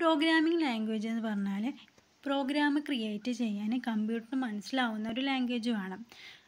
programming language എന്ന് പറഞ്ഞാൽ programme create ചെയ്യാൻ കമ്പ്യൂട്ടറിന് മനസ്സിലാവുന്ന ഒരു ലാംഗ്വേജ് വേണം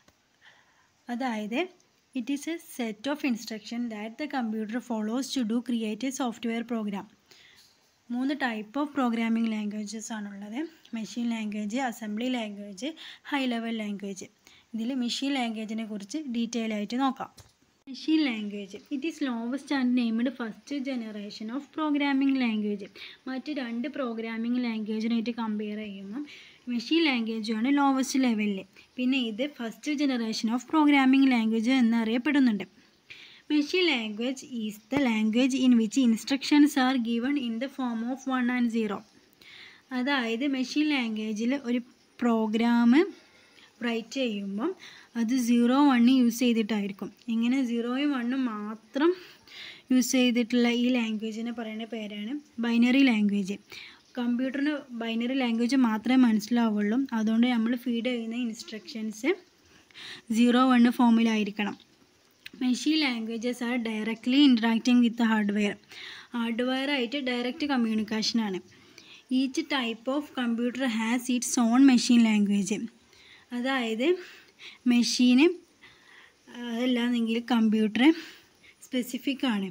അതായത് it is a set of instruction that the computer follows to do create a software program മൂന്ന് ടൈപ്പ് ഓഫ് പ്രോഗ്രാമിംഗ് ലാംഗ്വേജസ് ആണുള്ളത് machine language assembly language high level language ഇതിൽ മെഷീൻ ലാംഗ്വേജിനെ കുറിച്ച് ഡീറ്റെയിൽ ആയിട്ട് നോക്കാം machine language it is lowest and named first generation of programming language മറ്റ് രണ്ട് programming ലാംഗ്വേജിനായിട്ട് കമ്പയർ ചെയ്യുമ്പം മെഷീൻ ലാംഗ്വേജാണ് ലോവസ്റ്റ് ലെവലിൽ പിന്നെ ഇത് first generation of programming language എന്നറിയപ്പെടുന്നുണ്ട് machine language is the language in which instructions are given in the form of one and zero അതായത് machine ലാംഗ്വേജിൽ ഒരു പ്രോഗ്രാം റൈറ്റ് ചെയ്യുമ്പം അത് സീറോ വണ്ണ് യൂസ് ചെയ്തിട്ടായിരിക്കും ഇങ്ങനെ സീറോയും വണ്ണും മാത്രം യൂസ് ചെയ്തിട്ടുള്ള ഈ ലാംഗ്വേജിനെ പറയുന്ന പേരാണ് ബൈനറി ലാംഗ്വേജ് കമ്പ്യൂട്ടറിന് ബൈനറി ലാംഗ്വേജ് മാത്രമേ മനസ്സിലാവുള്ളൂ അതുകൊണ്ട് നമ്മൾ ഫീഡ് ചെയ്യുന്ന ഇൻസ്ട്രക്ഷൻസ് സീറോ വണ്ണ് ഫോമിലായിരിക്കണം machine languages are directly interacting with hardware hardware ആയിട്ട് ഡയറക്റ്റ് കമ്മ്യൂണിക്കേഷനാണ് each type of computer has its own machine language അതായത് മെഷീന് അതല്ലാന്നെങ്കിൽ കമ്പ്യൂട്ടർ സ്പെസിഫിക് ആണ്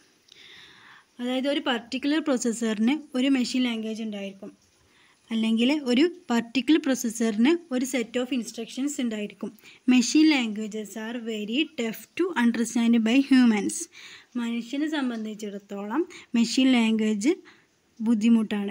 അതായത് ഒരു പർട്ടിക്കുലർ പ്രോസസ്സറിന് ഒരു മെഷീൻ ലാംഗ്വേജ് ഉണ്ടായിരിക്കും അല്ലെങ്കിൽ ഒരു പർട്ടിക്കുലർ പ്രോസസ്സറിന് ഒരു സെറ്റ് ഓഫ് ഇൻസ്ട്രക്ഷൻസ് ഉണ്ടായിരിക്കും machine languages are very tough to understand by humans മനുഷ്യനെ സംബന്ധിച്ചിടത്തോളം മെഷീൻ ലാംഗ്വേജ് ബുദ്ധിമുട്ടാണ്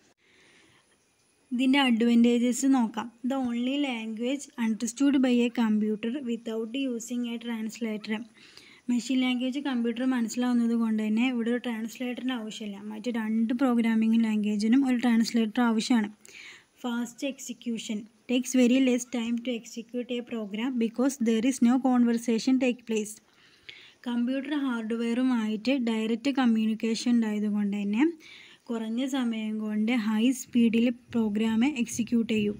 ഇതിൻ്റെ അഡ്വാൻറ്റേജസ് നോക്കാം the only language understood by a computer without using a translator machine language computer മനസ്സിലാവുന്നത് കൊണ്ട് തന്നെ ഇവിടെ ഒരു ട്രാൻസ്ലേറ്ററിന് ആവശ്യമില്ല മറ്റ് രണ്ട് പ്രോഗ്രാമിംഗ് ലാംഗ്വേജിനും ഒരു ട്രാൻസ്ലേറ്റർ ആവശ്യമാണ് fast execution takes very less time to execute a program because there is no conversation take place computer ഹാർഡ്വെയറുമായിട്ട് ഡയറക്റ്റ് കമ്മ്യൂണിക്കേഷൻ ഉണ്ടായതുകൊണ്ട് തന്നെ കുറഞ്ഞ സമയം കൊണ്ട് ഹൈ സ്പീഡിൽ പ്രോഗ്രാം എക്സിക്യൂട്ട് ചെയ്യും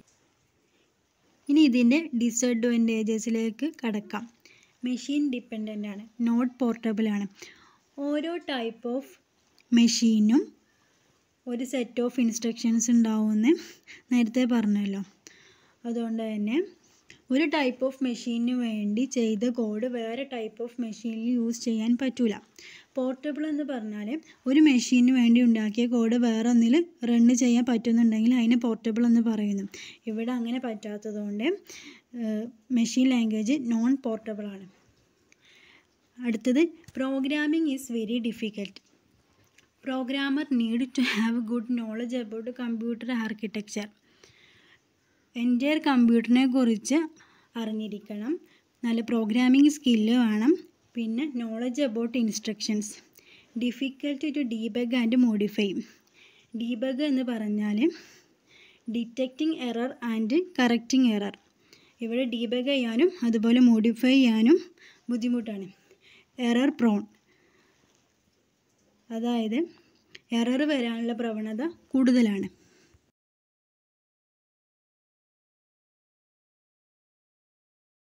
ഇനി ഇതിൻ്റെ ഡിസഡ്വാൻറ്റേജസിലേക്ക് കടക്കാം മെഷീൻ ഡിപ്പെൻഡൻ്റ് ആണ് നോട്ട് പോർട്ടബിൾ ആണ് ഓരോ ടൈപ്പ് ഓഫ് മെഷീനും ഒരു സെറ്റ് ഓഫ് ഇൻസ്ട്രക്ഷൻസ് ഉണ്ടാവുമെന്ന് നേരത്തെ പറഞ്ഞല്ലോ അതുകൊണ്ട് തന്നെ ഒരു ടൈപ്പ് ഓഫ് മെഷീനിന് വേണ്ടി ചെയ്ത കോഡ് വേറെ ടൈപ്പ് ഓഫ് മെഷീനിൽ യൂസ് ചെയ്യാൻ പറ്റില്ല പോർട്ടബിൾ എന്ന് പറഞ്ഞാൽ ഒരു മെഷീന് വേണ്ടി ഉണ്ടാക്കിയ കോഡ് വേറെ ഒന്നിൽ റണ്ണ് ചെയ്യാൻ പറ്റുന്നുണ്ടെങ്കിൽ അതിനെ പോർട്ടബിൾ എന്ന് പറയുന്നു ഇവിടെ അങ്ങനെ പറ്റാത്തതുകൊണ്ട് മെഷീൻ ലാംഗ്വേജ് നോൺ പോർട്ടബിൾ ആണ് അടുത്തത് programming is very difficult programmer need to have good knowledge about computer architecture entire കമ്പ്യൂട്ടറിനെ കുറിച്ച് അറിഞ്ഞിരിക്കണം നല്ല പ്രോഗ്രാമിംഗ് സ്കില്ല് വേണം പിന്നെ knowledge about instructions difficult to debug and modify debug എന്ന് പറഞ്ഞാൽ detecting error and correcting error ഇവിടെ ഡീബഗ് ചെയ്യാനും അതുപോലെ മോഡിഫൈ ചെയ്യാനും ബുദ്ധിമുട്ടാണ് എറർ പ്രോൺ അതായത് എറർ വരാനുള്ള പ്രവണത കൂടുതലാണ്